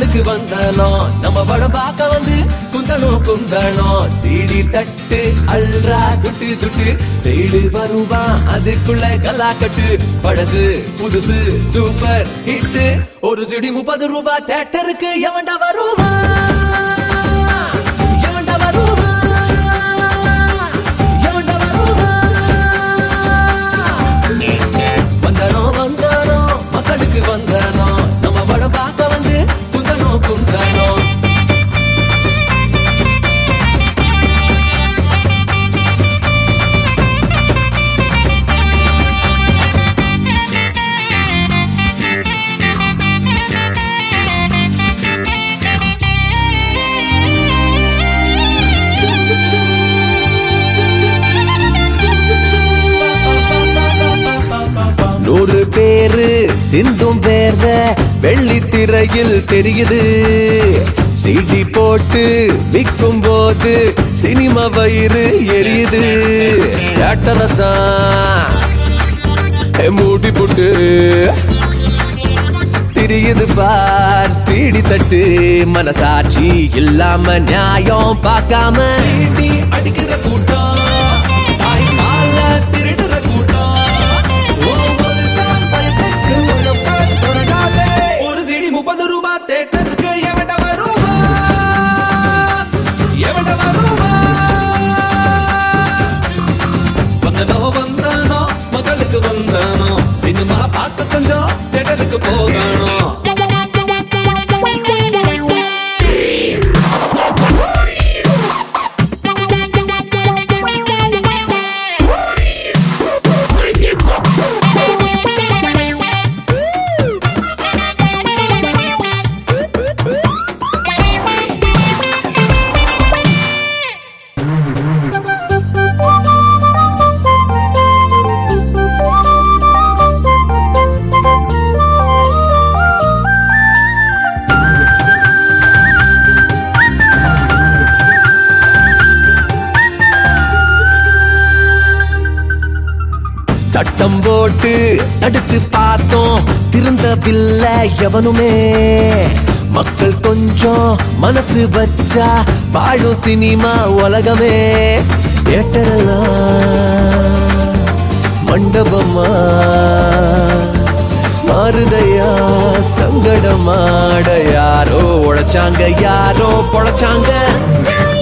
மக்களுக்கு வந்தானோ நம்ம படம் பார்க்க வந்து குந்தணும் குந்தணும் சீடி தட்டு அல்ரா துட்டு துட்டு தேடு வருவான் அதுக்குள்ள கல்லா கட்டு பழசு புதுசு சூப்பர் ஹிட் ஒரு சிடி முப்பது ரூபாய் தேட்டருக்கு எவன்டா வருவான் எவன்டா வருவான் எவன்டா வருவான் வந்தானோ வந்தானோ மக்களுக்கு வந்தானோ நம்ம படம் பார்க்க வந்து குந்தனோ குந்தனோ நூறு பேரு சிந்தும் வேர்வ வெள்ளி திரையில் தெரியுது சீடி போட்டு விற்கும் போது சினிமா வயிறு எரியுது தேட்டரை தான் மூடி போட்டு திரியுது பார் சீடி தட்டு மனசாட்சி இல்லாம நியாயம் பார்க்காம சீடி அடிக்கிற கூட்டம் தாய்ப்பால திருடுற கூட்டம் ஒவ்வொரு சால் பழத்துக்கு ஒழுங்கா சொன்னாலே. ஒரு சிடி முப்பது ரூபாய் தேட்டருக்கு எவன்டா வருவா எவன்டா வருவா வந்தனோ வந்தானோ மக்களுக்கு வந்தானோ சினிமா பார்க்க கொஞ்சம் தேட்டருக்கு போகணும் சட்டம் போட்டு தடுத்து பார்த்தோம் திருந்தவில்ல எவனுமே மக்கள் கொஞ்சம் மனசு வச்சா வாழும் சினிமா உலகமே ஏட்டரெல்லாம் மண்டபமா மாறுதையா சங்கடமாட யாரோ உழைச்சாங்க யாரோ பொழைச்சாங்க